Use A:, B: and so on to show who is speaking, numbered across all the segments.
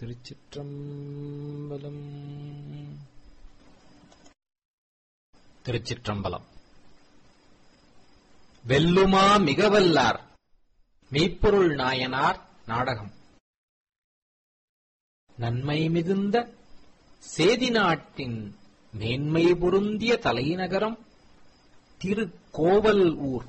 A: திருச்சிற்றம்பலம் திருச்சிற்றம்பலம் வெல்லுமா மிகவல்லார் மெய்ப்பொருள் நாயனார் நாடகம் நன்மை மிகுந்த சேதி நாட்டின் மேன்மை பொருந்திய தலைநகரம் திருக்கோவல் ஊர்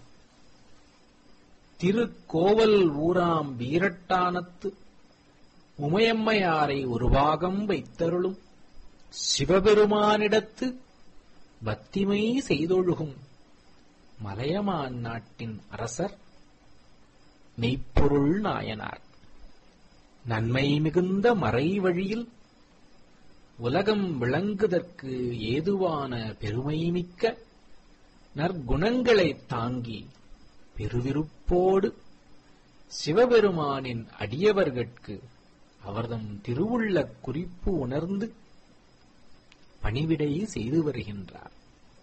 A: திருக்கோவல் ஊராம் வீரட்டானத்து உமையம்மையாரை ஒரு பாகம் வைத்தருளும் சிவபெருமானிடத்து பத்திமை செய்தொழுகும் மலையமான் நாட்டின் அரசர் மெய்ப்பொருள் நாயனார் நன்மை மிகுந்த மறை வழியில் உலகம் விளங்குதற்கு ஏதுவான பெருமைமிக்க நற்குணங்களைத் தாங்கி பெருவிருப்போடு சிவபெருமானின் அடியவர்கட்கு அவர்தம் திருவுள்ள குறிப்பு உணர்ந்து பணிவிடை செய்து வருகின்றார்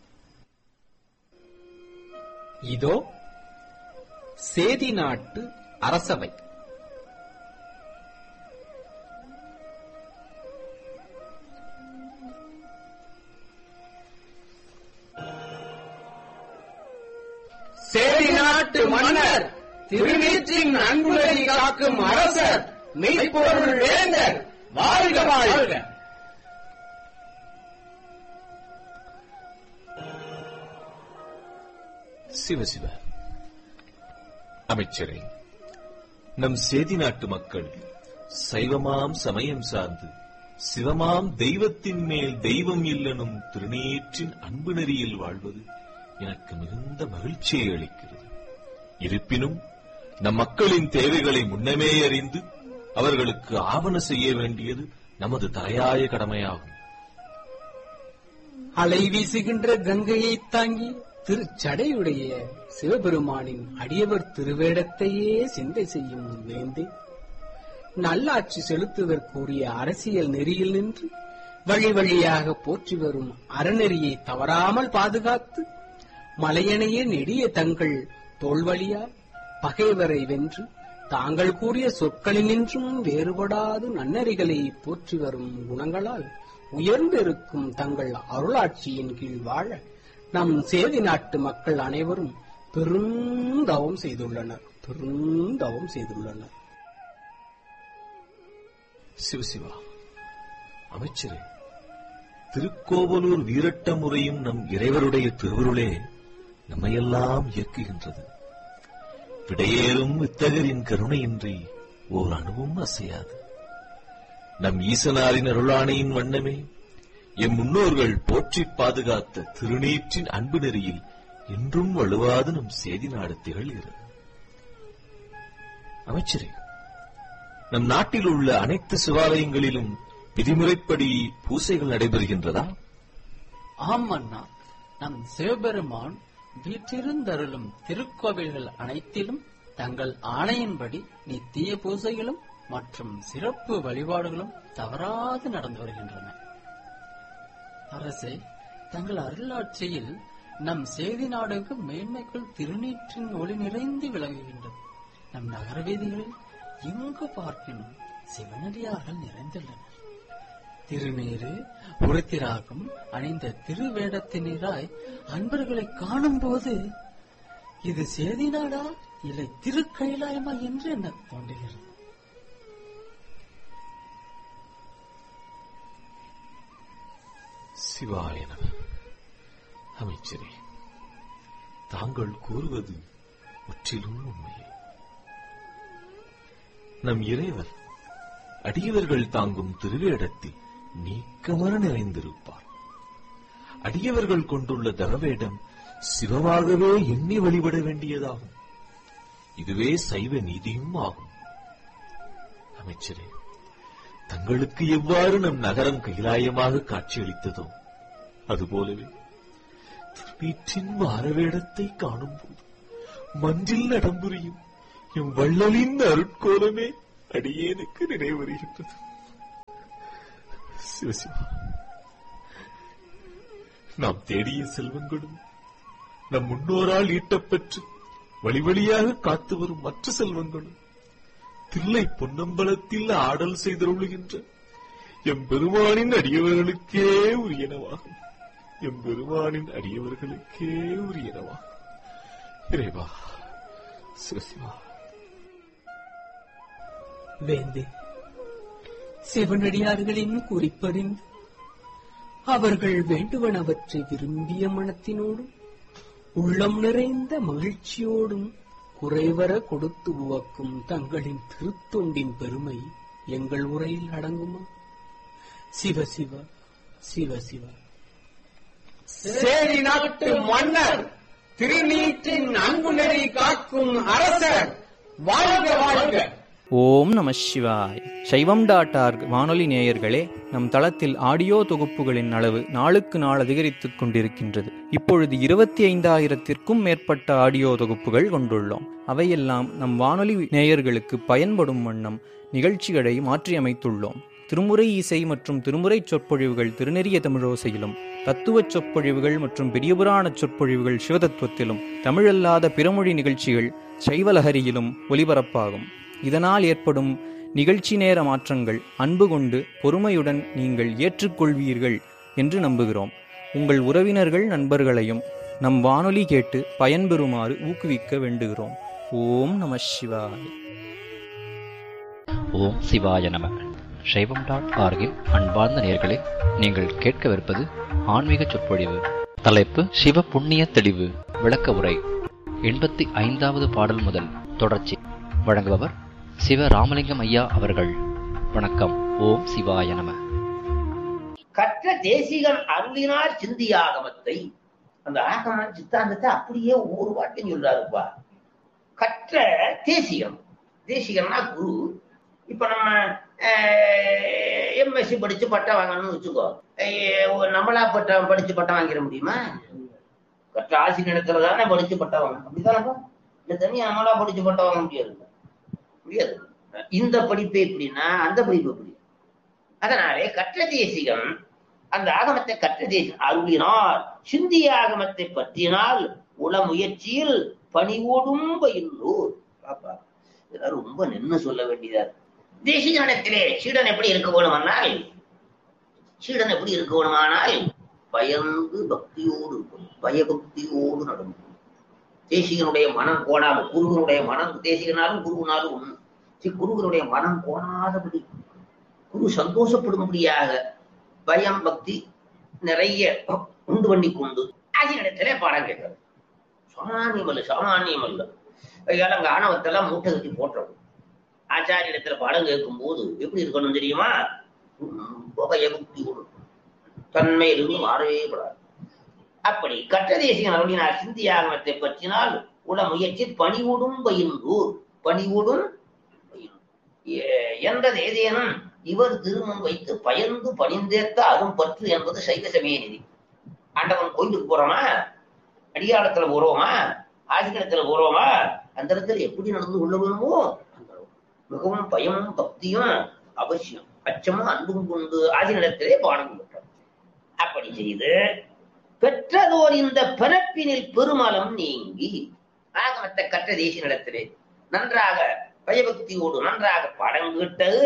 A: இதோ சேதி நாட்டு அரசவை
B: சேரி நாட்டு மன்னர் திருநீற்றின் அன்புலகை காக்கும் அரசர் மெய்ப்பொருள் வேந்தர் வாழ்க வாழ்க
C: சிவசிவ அமைச்சரே நம் சேதி நாட்டு மக்கள் சைவமாம் சமயம் சார்ந்து சிவமாம் தெய்வத்தின் மேல் தெய்வம் இல்லனும் திருநீற்றின் அன்பு நெறியில் வாழ்வது எனக்கு மிகுந்த மகிழ்ச்சியை அளிக்கிறது இருப்பினும் நம் மக்களின் தேவைகளை முன்னமே அறிந்து அவர்களுக்கு ஆவண செய்ய வேண்டியது நமது தலையாய கடமையாகும்
D: அலை வீசுகின்ற கங்கையைத் தாங்கி திருச்சடையுடைய சிவபெருமானின் அடியவர் திருவேடத்தையே சிந்தை செய்யும் வேந்தே நல்லாட்சி செலுத்துவதற்குரிய அரசியல் நெறியில் நின்று வழி வழியாக போற்றி வரும் அறநெறியை தவறாமல் பாதுகாத்து மலையணைய நெடிய தங்கள் தோல்வழியால் பகைவரை வென்று தாங்கள் கூறிய சொற்களினின்றும் வேறுபடாது நன்னறிகளை போற்றி வரும் குணங்களால் உயர்ந்திருக்கும் தங்கள் அருளாட்சியின் கீழ் வாழ நம் சேதி நாட்டு மக்கள் அனைவரும் பெருந்தவம் செய்துள்ளனர் பெருந்தவம் செய்துள்ளனர்
C: சிவசிவா அமைச்சரே திருக்கோவலூர் வீரட்ட முறையும் நம் இறைவருடைய திருவருளே நம்மையெல்லாம் இயக்குகின்றது விடையேறும் வித்தகரின் கருணையின்றி ஓர் அணுவும் அசையாது நம் ஈசனாரின் அருளாணையின் வண்ணமே எம் முன்னோர்கள் போற்றிப் பாதுகாத்த திருநீற்றின் அன்பு நெறியில் இன்றும் வலுவாது நம் சேதி நாடு திகழ்கிறது அமைச்சரே நம் நாட்டில் உள்ள அனைத்து சிவாலயங்களிலும் விதிமுறைப்படி பூசைகள் நடைபெறுகின்றதா
E: ஆம் அண்ணா நம் சிவபெருமான் வீற்றிருந்தருளும் திருக்கோவில்கள் அனைத்திலும் தங்கள் ஆணையின்படி நித்திய பூசைகளும் மற்றும் சிறப்பு வழிபாடுகளும் தவறாது நடந்து வருகின்றன அரசே தங்கள் அருளாட்சியில் நம் சேதி நாடுக்கு மேன்மைக்குள் திருநீற்றின் ஒளி நிறைந்து விளங்குகின்றது நம் நகர வீதிகளில் எங்கு பார்க்கினும் சிவனடியார்கள் நிறைந்துள்ளனர் திருநீரு உருத்திராகம் அணிந்த திருவேடத்தினராய் அன்பர்களை காணும் போது இது சேதி நாடா இல்லை திருக்கைலாயமா என்று என்ன தோன்றுகிறது
C: சிவாய நம அமைச்சரே தாங்கள் கூறுவது முற்றிலும் உண்மையே நம் இறைவர் அடியவர்கள் தாங்கும் திருவேடத்தில் நீக்கமர நிறைந்திருப்பார் அடியவர்கள் கொண்டுள்ள தவவேடம் சிவமாகவே எண்ணி வழிபட வேண்டியதாகும் இதுவே சைவ நீதியும் ஆகும் அமைச்சரே தங்களுக்கு எவ்வாறு நம் நகரம் கைலாயமாக காட்சியளித்ததோ அதுபோலவே திருவீற்றின் வாரவேடத்தை காணும்போது மஞ்சில் நடம்புரியும் எம் வள்ளலின் அருட்கோலமே அடியேனுக்கு நினைவருகின்றது சிவசிவா நாம் தேடிய செல்வங்களும் நம் முன்னோரால் ஈட்டப்பெற்று வழி வழியாக காத்து வரும் மற்ற செல்வங்களும் தில்லை பொன்னம்பலத்தில் ஆடல் செய்தருளுகின்ற எம்பெருமானின் அடியவர்களுக்கே உரியனவாகும் எம்பெருமானின் அடியவர்களுக்கே உரியனவாகும் இறைவா சிவசிவா
D: வேந்தே சிவனடியார்களின் குறிப்பறிந்து அவர்கள் வேண்டுவனவற்றை விரும்பிய மனத்தினோடும் உள்ளம் நிறைந்த மகிழ்ச்சியோடும் குறைவர கொடுத்து உவக்கும் தங்களின் திருத்தொண்டின் பெருமை எங்கள் உரையில் அடங்குமா சிவ சிவ சிவ சிவ
B: சேரி நாட்டு மன்னர் திருநீற்றின் அன்பு நெறி காக்கும் அரசர் வாழ்க வாழ்க
F: ஓம் நம சிவாய் சைவம் டாட் ஆர்க் வானொலி நேயர்களே நம் தளத்தில் ஆடியோ தொகுப்புகளின் அளவு நாளுக்கு நாள் அதிகரித்துக் கொண்டிருக்கின்றது இப்பொழுது இருபத்தி ஐந்தாயிரத்திற்கும் மேற்பட்ட ஆடியோ தொகுப்புகள் கொண்டுள்ளோம் அவையெல்லாம் நம் வானொலி நேயர்களுக்கு பயன்படும் வண்ணம் நிகழ்ச்சிகளை மாற்றியமைத்துள்ளோம் திருமுறை இசை மற்றும் திருமுறை சொற்பொழிவுகள் திருநெறிய தமிழோசையிலும் தத்துவச் சொற்பொழிவுகள் மற்றும் பெரியபுராண சொற்பொழிவுகள் சிவதத்துவத்திலும் தமிழல்லாத பிறமொழி நிகழ்ச்சிகள் சைவலஹரியிலும் ஒலிபரப்பாகும் இதனால் ஏற்படும் நிகழ்ச்சி நேர மாற்றங்கள் அன்பு கொண்டு பொறுமையுடன் நீங்கள் ஏற்றுக்கொள்வீர்கள் என்று நம்புகிறோம் உங்கள் உறவினர்கள் நண்பர்களையும் நம் வானொலி கேட்டு பயன்பெறுமாறு ஊக்குவிக்க வேண்டுகிறோம் ஓம் நம சிவாய்
G: ஓம் சிவாய நம சைவம் டாட் ஆர்கின் அன்பார்ந்த நேர்களே நீங்கள் கேட்கவிருப்பது ஆன்மீக சொற்பொழிவு தலைப்பு சிவ புண்ணிய தெளிவு விளக்க உரை எண்பத்தி ஐந்தாவது பாடல் முதல் தொடர்ச்சி வழங்குபவர் சிவ ராமலிங்கம் ஐயா அவர்கள் வணக்கம் ஓம் சிவாய நம
H: கற்ற தேசிகன் அருளினார் சிந்திய ஆகமத்தை அந்த ஆகம சித்தாந்தத்தை அப்படியே ஒவ்வொரு வாட்டையும் சொல்றாருப்பா கற்ற தேசிகம் தேசிகன்னா குரு இப்ப நம்ம எம்எஸ்சி படிச்சு பட்டம் வாங்கணும்னு வச்சுக்கோ அஹ் ஒரு நம்மளா பட்டம் படிச்சு பட்டம் வாங்கிட முடியுமா கற்ற ஆசிரியத்துல தானே படிச்சு பட்டம் வாங்கணும் அப்படிதானப்பா இந்த தனியா நம்மளா படிச்சு பட்டம் வாங்க முடியாது முடியாது இந்த படிப்பு எப்படின்னா அந்த படிப்பு எப்படி அதனாலே கற்ற தேசிகம் அந்த ஆகமத்தை கற்ற தேசிகம் அருளினார் சிந்திய ஆகமத்தை பற்றினால் உள முயற்சியில் பணிவோடும் பயில்லூர் பாப்பா இதெல்லாம் ரொம்ப நின்னு சொல்ல வேண்டியதா இருக்கு தேசிகனிடத்திலே சீடன் எப்படி இருக்க வேணுமானால் சீடன் எப்படி இருக்க வேணுமானால் பயந்து பக்தியோடு இருக்கும் பயபக்தியோடு நடக்கும் தேசிகனுடைய மனம் கோணாம குருவனுடைய மனம் தேசிகனாலும் குருவனாலும் ஒண்ணு சரி, குருவனுடைய மனம் கோணாதபடி குரு சந்தோஷப்படும்படியாக பயம் பக்தி நிறைய உண்டு பண்ணி கொண்டு ஆசிரியத்திலே பாடம் கேட்கிறது சாமானியம் அல்ல சாமானியம் அல்ல அதனால அங்க ஆணவத்தெல்லாம் மூட்டை கட்டி போட்டுறோம் ஆச்சாரியத்துல பாடம் கேட்கும் போது எப்படி இருக்கணும் தெரியுமா ரொம்ப பயபக்தி கொடு தன்மையிலிருந்து மாறவே கூடாது அப்படி கற்ற தேசியம் அருளினார் சிந்தியாகமத்தை பற்றினால் உள முயற்சி பணிவுடும் பயின்றூர் பணிவுடும் பயின்றூர். எ- என்றது ஏதேனும் இவர் திருமுன் வைத்து பயந்து பணிந்தேத்த அரும் பற்று என்பது சைவ சமய நிதி ஆண்டவன் கோயிலுக்கு போறோமா அடியாளத்துல போறோமா ஆசிரியத்துல போறோமா அந்த இடத்துல எப்படி நடந்து கொள்ள வேணுமோ அந்த அளவு. மிகவும் பயமும் பக்தியும் அவசியம் அச்சமும் அன்பும் கொண்டு ஆசிரியத்திலே பாடம் பெற்றார் அப்படி செய்து பெற்றதோர் இந்த பிறப்பினில் பெருமலம் நீங்கி ஆகமத்தை கற்ற தேசிய நிலத்திலே நன்றாக பயபக்தியோடு நன்றாக பாடம் கேட்டது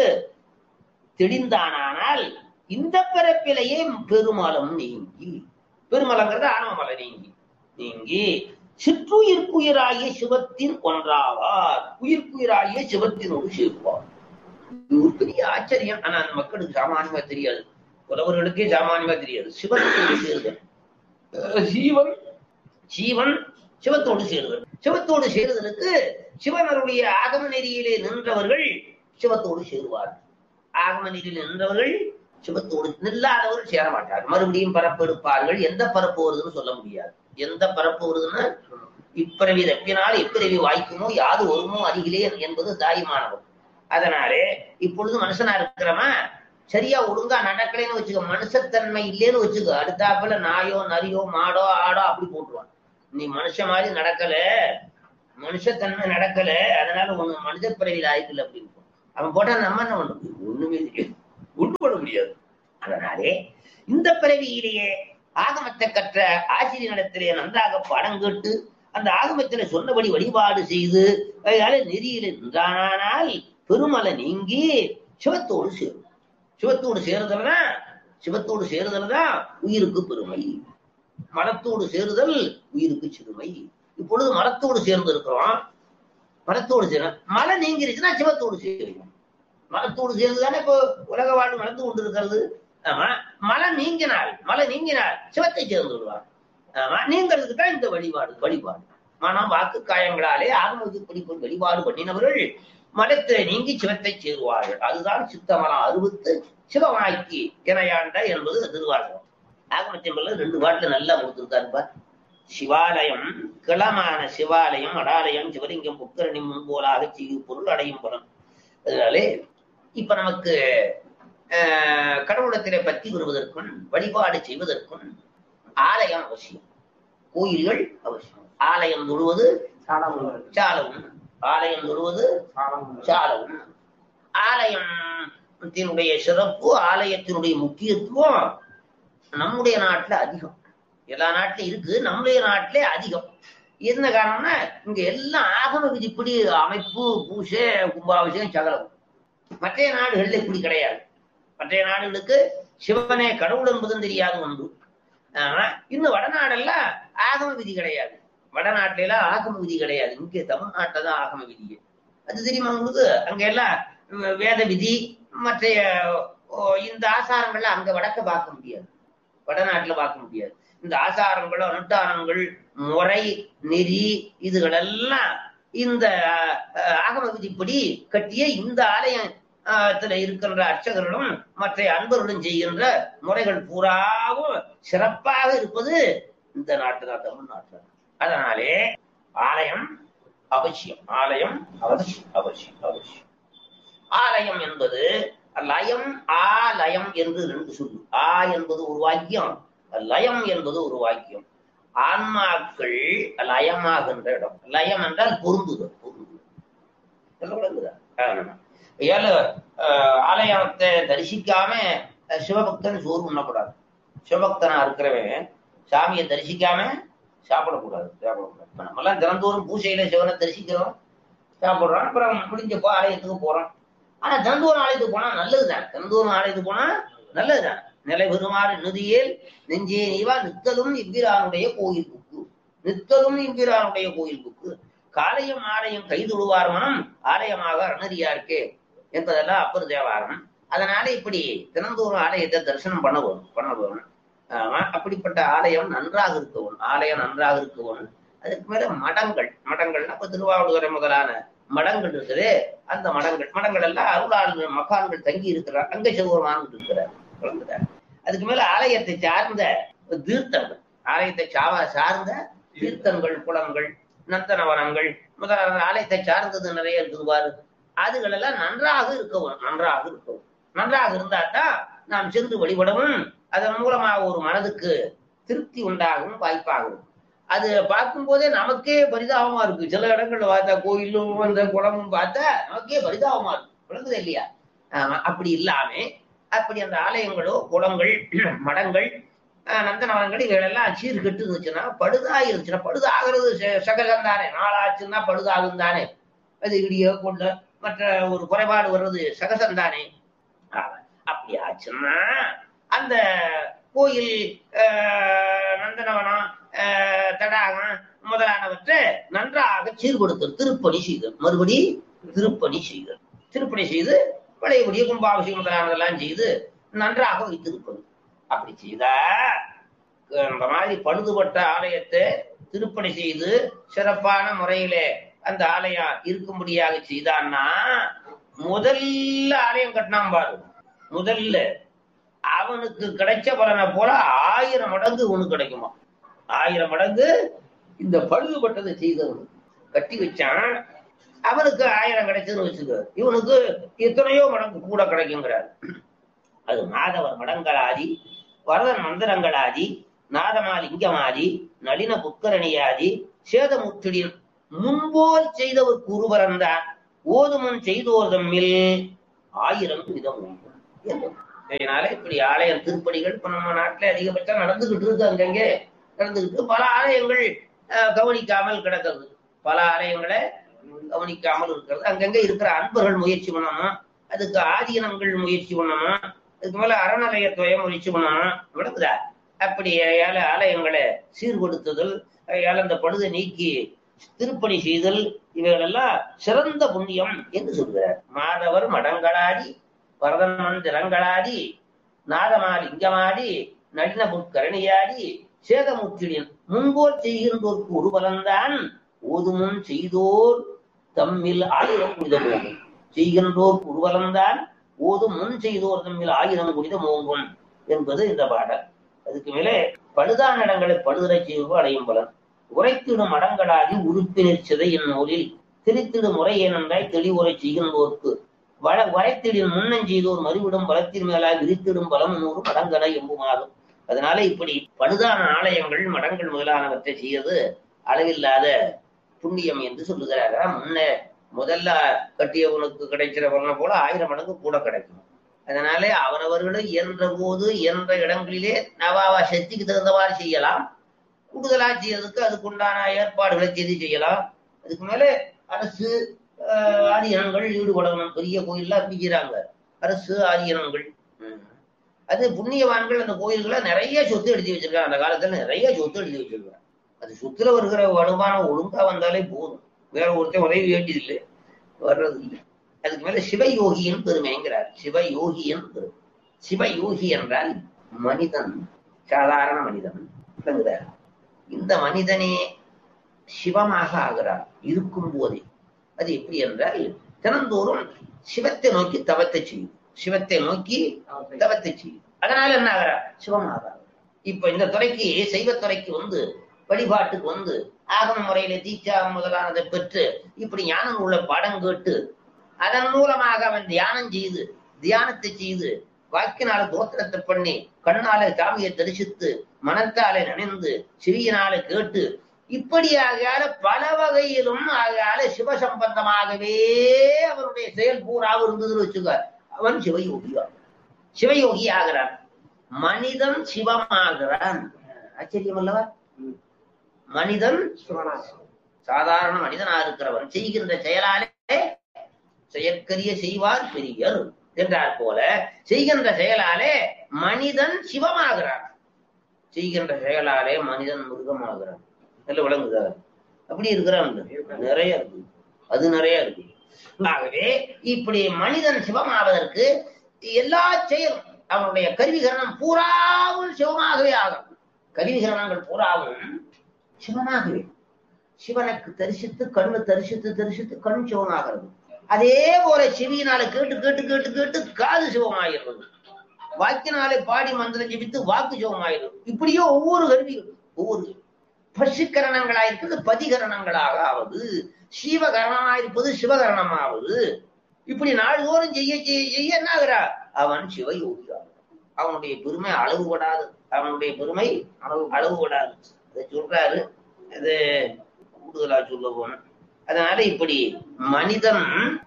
H: தெளிந்தானால் இந்த பிறப்பிலேயே பெருமலம் நீங்கி பெருமலங்கிறது ஆணவமலை நீங்கி நீங்கி சிற்றுயிர்க்குயிராகிய சிவத்தின் ஒன்றாவார் உயிர்க்குயிராகிய சிவத்தினோடு சேர்ப்பார் இது ஒரு பெரிய ஆச்சரியம் ஆனா அந்த மக்களுக்கு சாமானியமா தெரியாது புலவர்களுக்கே சாமானியமா தெரியாது சிவத்தோடு சேருதல் அஹ் சீவன் சீவன் சிவத்தோடு சேருதல் சிவத்தோடு சேருதலுக்கு சிவனருடைய ஆகம நெறியிலே நின்றவர்கள் சிவத்தோடு சேருவார்கள் ஆகம நெறியில் நின்றவர்கள் சிவத்தோடு நில்லாதவர்கள் சேர மாட்டார்கள் மறுபடியும் பரப்பு எடுப்பார்கள் எந்த பரப்பு வருதுன்னு சொல்ல முடியாது எந்த பரப்பு வருதுன்னு இப்பிறவி தப்பினால் இப்பிறவி வாய்க்குமோ யாது வருமோ அருகிலே என்பது தாய்மானவம் அதனாலே இப்பொழுது மனுஷனா இருக்கிறவன் சரியா ஒழுங்கா நடக்கலைன்னு வச்சுக்க மனுஷத்தன்மை இல்லைன்னு வச்சுக்க அடுத்தாப்புல நாயோ நரியோ மாடோ ஆடோ அப்படி போட்டுருவான் நீ மனுஷன் மாதிரி நடக்கல மனுஷத்தன்மை நடக்கல அதனால உங்க மனித பிறவியில் ஆயிக்கல அப்படின்னு அவன் போட்டா நம்ம என்ன பண்ண முடியும் ஒண்ணுமே தெரியாது ஒண்ணு பண்ண முடியாது அதனாலே இந்த பிறவியிலேயே ஆகமத்தை கற்ற ஆசிரியரிடத்திலே நன்றாக பாடம் கேட்டு அந்த ஆகமத்திலே சொன்னபடி வழிபாடு செய்து அதனால நெறியில நின்றானால் பெருமலை நீங்கி சிவத்தோடு சேரும் சிவத்தோடு சேருதல் தான் சிவத்தோடு சேருதல் தான் உயிருக்கு பெருமை மலத்தோடு சேருதல் உயிருக்கு சிறுமை இப்பொழுது மலத்தோடு சேர்ந்து இருக்கிறோம் மலத்தோடு சேர மலை நீங்கிருச்சுன்னா சிவத்தோடு சேரும் மலத்தோடு சேர்ந்துதானே இப்போ உலக வாழ்வு நடந்து கொண்டிருக்கிறது ஆமா மலை நீங்கினால் மலை நீங்கினால் சிவத்தை சேர்ந்து விடுவார் ஆமா நீங்கிறதுக்கு தான் இந்த வழிபாடு வழிபாடு மனம் வாக்கு காயங்களாலே ஆகமது பிடிப்பு வழிபாடு பண்ணினவர்கள் மலத்தை நீங்கி சிவத்தை சேருவார்கள் அதுதான் சித்தமலம் அறுபத்து சிவமாக்கி இணையாண்ட என்பது திருவாசகம் ஆகமத்தின் ரெண்டு பாட்டுல நல்லா கொடுத்துருக்காருப்பா சிவாலயம் கிளமான சிவாலயம் அடாலயம் சிவலிங்கம் புக்கரணி முன்போலாக செய்யும் பொருள் அடையும் புலம் அதனாலே இப்ப நமக்கு ஆஹ், கடவுளத்திலே பற்றி வருவதற்கும் வழிபாடு செய்வதற்கும் ஆலயம் அவசியம் கோயில்கள் அவசியம் ஆலயம் தொழுவது சாலவும் ஆலயம் தொழுவது சாலவும் ஆலயத்தினுடைய சிறப்பு ஆலயத்தினுடைய முக்கியத்துவம் நம்முடைய நாட்டுல அதிகம் எல்லா நாட்டிலும் இருக்கு நம்முடைய நாட்டிலே அதிகம் என்ன காரணம்னா இங்க எல்லாம் ஆகம விதிப்படி அமைப்பு பூசை கும்பாபிஷேகம் சகலம் மற்ற நாடுகள்ல இப்படி கிடையாது மற்ற நாடுகளுக்கு சிவனே கடவுள் என்பதும் தெரியாது ஒன்று ஆனா இன்னும் வடநாடெல்லாம் ஆகம விதி கிடையாது வடநாட்டுல எல்லாம் ஆகம விதி கிடையாது இங்க தமிழ்நாட்டில தான் ஆகம விதி அது தெரியுமா உங்களுக்கு அங்க எல்லாம் வே- வேத விதி மற்ற ஓ, இந்த ஆசாரங்கள்லாம் அங்க வடக்க பார்க்க முடியாது வடநாட்டுல பார்க்க முடியாது இந்த ஆசாரங்கள் அனுஷ்டானங்கள் முறை நெறி இதுகளெல்லாம் இந்த அஹ், ஆகம விதிப்படி கட்டிய இந்த ஆலயம் ஆஹ் இருக்கின்ற அர்ச்சகர்களும் மற்ற அன்பர்களும் செய்கின்ற முறைகள் பூராவும் சிறப்பாக இருப்பது இந்த நாட்டு தான் தமிழ்நாட்டு அதனாலே ஆலயம் அவசியம் ஆலயம் அவசியம் அவசியம் அவசியம் ஆலயம் என்பது லயம் ஆலயம் என்று ரெண்டு சொல்லு ஆ என்பது ஒரு வாக்கியம் லயம் என்பது ஒரு வாக்கியம் ஆன்மாக்கள் லயமாகின்ற இடம் லயம் என்றால் பொருந்துதல் பொருந்துதல் சொல்ல விளங்குதா? ஆமா. ஏழு அஹ், ஆலயத்தை தரிசிக்காம அஹ், சிவபக்தன் சோறு உண்ணக்கூடாது சிவபக்தனா இருக்கிறவன் சாமியை தரிசிக்காம சாப்பிடக்கூடாது சாப்பிடக்கூடாது இப்ப நம்மெல்லாம் தினந்தோறும் பூஜையில சிவனை தரிசிக்கிறோம் சாப்பிடுறோம் அப்புறம் முடிஞ்சப்போ ஆலயத்துக்கு போறோம் ஆனா தினந்தோறும் ஆலயத்துக்கு போனா நல்லதுதான் தினந்தோறும் ஆலயத்துக்கு போனா நல்லதுதான் நிலை பெறுமாறு நிதியில் நெஞ்சே நீவா நித்தலும் இவ்விரானுடைய கோயில் புக்கு நித்தலும் இவ்விரானுடைய கோயில் புக்கு காலையும் ஆலயம் கைதுழுவார் மனம் ஆலயமாக அணறியார்க்கே என்பதெல்லாம் அப்பர் தேவாரம் அதனால இப்படி தினந்தோறும் ஆலயத்தை தரிசனம் பண்ண வரும் பண்ண வரும் ஆமா, அப்படிப்பட்ட ஆலயம் நன்றாக இருக்க வேணும் ஆலயம் நன்றாக இருக்க வேணும் அதுக்கு மேல மடங்கள் மடங்கள்னா இப்ப திருவாவூரை முதலான மடங்கள் இருக்குது அந்த மடங்கள் மடங்கள் எல்லாம் அருளாளர்கள் மகான்கள் தங்கி இருக்கிறார் அங்க சிவபெருமான் இருக்கிறார் குழந்தைதார். அதுக்கு மேல ஆலயத்தை சார்ந்த தீர்த்தங்கள் ஆலயத்தை சாவா சார்ந்த தீர்த்தங்கள் குளங்கள் நந்தனவனங்கள் முதலான ஆலயத்தை சார்ந்தது நிறைய இருக்குது பாரு அதுகள் எல்லாம் நன்றாக இருக்கவும் நன்றாக இருக்கவும் நன்றாக இருந்தா தான் நாம் சென்று வழிபடவும் அதன் மூலமாக ஒரு மனதுக்கு திருப்தி உண்டாகவும் வாய்ப்பாகும் அது பார்க்கும் போதே நமக்கே பரிதாபமா இருக்கு சில இடங்கள்ல பார்த்தா கோயிலும் அந்த குளமும் பார்த்தா நமக்கே பரிதாபமா இருக்கு விளங்குது இல்லையா ஆமா, அப்படி இல்லாம அப்படி அந்த ஆலயங்களோ குளங்கள் மடங்கள் ஆஹ், நந்தனவனங்கள் இவைகளெல்லாம் சீர்கெட்டு இருந்துச்சுன்னா பழுதா இருந்துச்சுன்னா பழுதாகிறது ச- சகஜம் தானே நாளாச்சுன்னா பழுதாகும் தானே அது இடியோ கொண்ட மற்ற ஒரு குறைபாடு வர்றது சகஜம் தானே ஆமா. அப்படி ஆச்சுன்னா அந்த கோயில் ஆஹ், நந்தனவனம் ஆஹ், தடாகம் முதலானவற்றை நன்றாக சீர்படுத்தல் திருப்பணி செய்தல் மறுபடி திருப்பணி செய்தல் திருப்பணி செய்து பழையபடிய கும்பாபிஷேகம் முதலானதெல்லாம் செய்து நன்றாக வைத்திருப்பது அப்படி செய்தா இந்த மாதிரி பழுதுபட்ட ஆலயத்தை திருப்பணி செய்து சிறப்பான முறையிலே அந்த ஆலயம் இருக்கும்படியாக செய்தான்னா முதல்ல ஆலயம் கட்டினான் பாரு முதல்ல அவனுக்கு கிடைச்ச பலனை போல ஆயிரம் மடங்கு உனக்கு கிடைக்குமா ஆயிரம் மடங்கு இந்த பழுதுபட்டதை செய்தவனுக்கு கட்டி வச்சான் அவனுக்கு ஆயிரம் கிடைச்சதுன்னு வச்சுக்க இவனுக்கு எத்தனையோ மடங்கு கூட கிடைக்குங்கிறார் அது மாதவர் மடங்களாதி வரதன் மந்திரங்களாதி நாதமா லிங்கமாதி நளின புக்கரணியாதி சேதமுற்றிடின் முன்போல் செய்தவர் குருவரந்தான் ஓதுமுன் செய்தோர் தம்மில் ஆயிரம் விதம் உண்டு என்றார். இதனால இப்படி ஆலயம் திருப்பணிகள் இப்ப நம்ம நாட்டுல அதிகபட்சம் நடந்துகிட்டு இருக்கு அங்கங்கே நடந்துகிட்டு பல ஆலயங்கள் அஹ், கவனிக்காமல் கிடக்கிறது பல ஆலயங்களை கவனிக்காமல் இருக்கிறது அங்கங்க இருக்கிற அன்பர்கள் முயற்சி பண்ணணும் அதுக்கு ஆதீனங்கள் முயற்சி பண்ணணும் அதுக்கு மேல அறநிலையத்துறை முயற்சி பண்ணணும் விளக்குதா அப்படி ஏழை ஆலயங்களை சீர்படுத்துதல் ஏழை அந்த பழுதை நீக்கி திருப்பணி செய்தல் இவைகளெல்லாம் சிறந்த புண்ணியம் என்று சொல்கிறார் மாதவர் மடங்களாடி வரதமன் திறங்களாடி நாதமால் இங்கமாடி நடின புற்கரணியாடி சேதமுற்றிடின் முன்போல் செய்கின்றோர்க்கு ஒரு பலன்தான் ஓதுமுன் செய்தோர் தம்மில் ஆயிரம் குனித மோங்கும் செய்கின்றோர்க்கு ஒரு பலன்தான் ஓதும் முன் செய்தோர் தம்மில் ஆயிரம் குனித மோங்கும் என்பது இந்த பாடல் அதுக்கு மேலே பழுதான இடங்களை பழுதரை செய்வோ அடையும் பலன் உரைத்திடும் அடங்களாதி உறுப்பினர் சிதை இந்நூலில் திரித்திடும் முறை ஏனென்றாய் தெளிவுரை செய்கின்றோர்க்கு வள வரைத்திடின் முன்னன் செய்தோர் மறுவிடும் பலத்தின் மேலாய் விரித்திடும் பலம் நூறு மடங்கட எம்புமாறும் அதனால இப்படி பழுதான ஆலயங்கள் மடங்கள் முதலானவற்றை செய்வது அளவில்லாத புண்ணியம் என்று சொல்லுகிறாரா முன்ன முதல்ல கட்டியவனுக்கு கிடைக்கிற பலனை போல ஆயிரம் மடங்கு கூட கிடைக்கும் அதனாலே அவரவர்களும் இயன்ற போது இயன்ற இடங்களிலே நவாவா சக்திக்கு தகுந்தவாறு செய்யலாம் கூடுதலா செய்யறதுக்கு அதுக்குண்டான ஏற்பாடுகளை செய்து செய்யலாம் அதுக்கு மேல அரசு ஆஹ், ஆதீனங்கள் ஈடுபடணும் பெரிய கோயில்லாம் அப்படி செய்றாங்க அரசு ஆதீனங்கள் ம். அது புண்ணியவான்கள் அந்த கோயில்களை நிறைய சொத்து எழுதி வச்சிருக்காங்க அந்த காலத்துல நிறைய சொத்து எழுதி வச்சிருக்காங்க அது சொத்துல வருகிற வருமானம் ஒழுங்கா வந்தாலே போதும் வேற ஒருத்தன் உதவி வேண்டியதில்லை வர்றது இல்லை அதுக்கு மேல சிவயோகியின் பெருமைங்கிறார் சிவயோகியின் பெருமை சிவயோகி என்றால் மனிதன் சாதாரண மனிதன் விளங்குகிறார் இந்த மனிதனே சிவமாக ஆகிறார் இருக்கும் போதே அது எப்படி என்றால் தினந்தோறும் சிவத்தை நோக்கி தவத்தை செய்யும் சிவத்தை நோக்கி தவத்தை செய்யும் அதனால என்ன ஆகிறார் சிவமாகிறார் இப்ப இந்த துறைக்கு சைவத்துறைக்கு வந்து வழிபாட்டுக்கு வந்து ஆகம முறையில தீட்சா முதலானதை பெற்று இப்படி ஞானம் உள்ள பாடம் கேட்டு அதன் மூலமாக அவன் தியானம் செய்து தியானத்தை செய்து வாக்கினால தோத்திரத்தை பண்ணி கண்ணால சாமியை தரிசித்து மனத்தாலே நினைந்து சிறியனால கேட்டு இப்படியாக பல வகையிலும் ஆகையால சிவ சம்பந்தமாகவே அவனுடைய செயல் பூராவும் இருந்ததுன்னு வச்சுக்க அவன் சிவயோகியா சிவயோகி ஆகிறான் மனிதன் சிவமாகிறான் ஆச்சரியம் அல்லவா மனிதன் சாதாரண மனிதனா இருக்கிறவன் செய்கின்ற செயலாலே செயற்கரிய செய்வார் பெரியர் என்றார் போல செய்கின்ற செயலாலே மனிதன் சிவமாகிறான் செய்கின்ற செயலாலே மனிதன் மிருகமாகிறான் நல்ல விளங்குதா அப்படி இருக்கிறான் நிறைய இருக்கு அது நிறைய இருக்கு ஆகவே இப்படி மனிதன் சிவமாவதற்கு எல்லா செயலும் அவனுடைய கருவிகரணம் பூராவும் சிவமாகவே ஆகும் கருவிகரணங்கள் பூராவும் சிவமாகவே சிவனுக்கு தரிசித்து கண்ணு தரிசித்து தரிசித்து கண் சிவமாகிறது அதே போல செவியினால கேட்டு கேட்டு கேட்டு கேட்டு காது சிவமாகிறது வாக்கினாலே பாடி மந்திரம் ஜெபித்து வாக்கு சிவமாகிறது இப்படியே ஒவ்வொரு கருவிகளும் ஒவ்வொரு பசுக்கரணங்களாயிருப்பது பதிகரணங்களாக ஆவது சீவகரணமாயிருப்பது சிவகரணமாவது இப்படி நாள்தோறும் செய்ய செய்ய செய்ய என்ன ஆகிறா அவன் சிவயோகியாகிறான் அவனுடைய பெருமை அளவுபடாது அவனுடைய பெருமை அளவுபடாது அதை சொல்றாரு அது கூடுதலா சொல்ல போனோம் அதனால இப்படி மனிதன்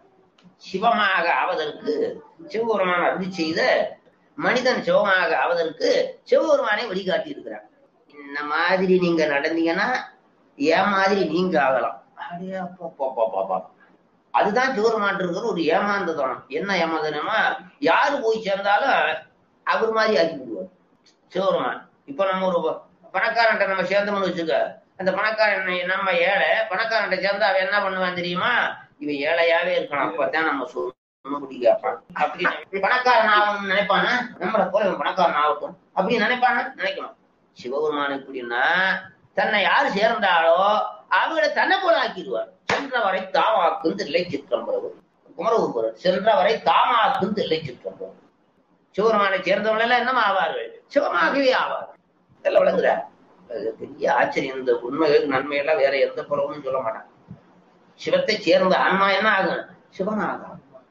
H: சிவமாக ஆவதற்கு சிவபெருமான் அருளி செய்த மனிதன் சிவமாக ஆவதற்கு சிவபெருமானை வழிகாட்டி இருக்கிறார் இந்த மாதிரி நீங்க நடந்தீங்கன்னா ஏன் மாதிரி நீங்க ஆகலாம் அடே அப்பா, அப்பா, அப்பா, அப்பா. அதுதான் சிவபெருமான் இருக்கிற ஒரு ஏமாந்த தனம் என்ன ஏமாந்தனமா யாரு போய் சேர்ந்தாலும் அவர் மாதிரி ஆக்கி விடுவார் சிவபெருமான் இப்ப நம்ம ஒரு பணக்காரன்ட்ட நம்ம சேர்ந்தோம்னு வச்சுக்க அந்த பணக்காரன் நம்ம ஏழை பணக்காரன்ட்ட சேர்ந்தா அவன் என்ன பண்ணுவான் தெரியுமா இவன் ஏழையாவே இருக்கணும் அப்பதான் நம்ம சொன்னபடி கேட்பான் அப்படி பணக்காரன் ஆகணும்னு நினைப்பானா நம்மளை போல இவன் பணக்காரன் ஆகட்டும் அப்படி நினைப்பானா நினைக்கணும் சிவபெருமான் எப்படின்னா தன்னை யார் சேர்ந்தாலோ அவங்களை தன்னை போல ஆக்கிடுவார் சென்றவரை தாமாக்கும் தில்லை சிற்றம்பரவு குமரகுருபுரர் சென்றவரை தாமாக்கும் தில்லை சிற்றம்பரவு சிவபெருமானை சேர்ந்தவங்க எல்லாம் என்னமா ஆவார்கள் சிவமாகவே ஆவார்கள் இதெல்லாம் விளங்குற அது பெரிய ஆச்சரியம் இந்த உண்மைகள் நன்மையெல்லாம் வேற எந்த புறமும் சொல்ல மாட்டாங்க சிவத்தை சேர்ந்த ஆன்மா என்ன ஆகும் சிவனாகும்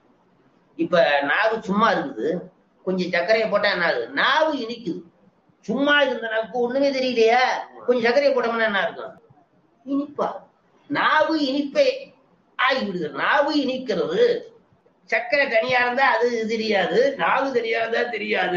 H: இப்ப நாவு சும்மா இருக்குது கொஞ்சம் சர்க்கரையை போட்டா என்ன ஆகுது நாவு இனிக்குது சும்மா இருந்த நாவுக்கு ஒண்ணுமே தெரியலையா கொஞ்சம் சர்க்கரையை போட்டோம்னா என்ன இருக்கும் இனிப்பா நாவு இனிப்பை ஆகி விடுகிறது நாவு இனிக்கிறது சர்க்கரை தனியா இருந்தா அது தெரியாது நாவு தனியா இருந்தா தெரியாது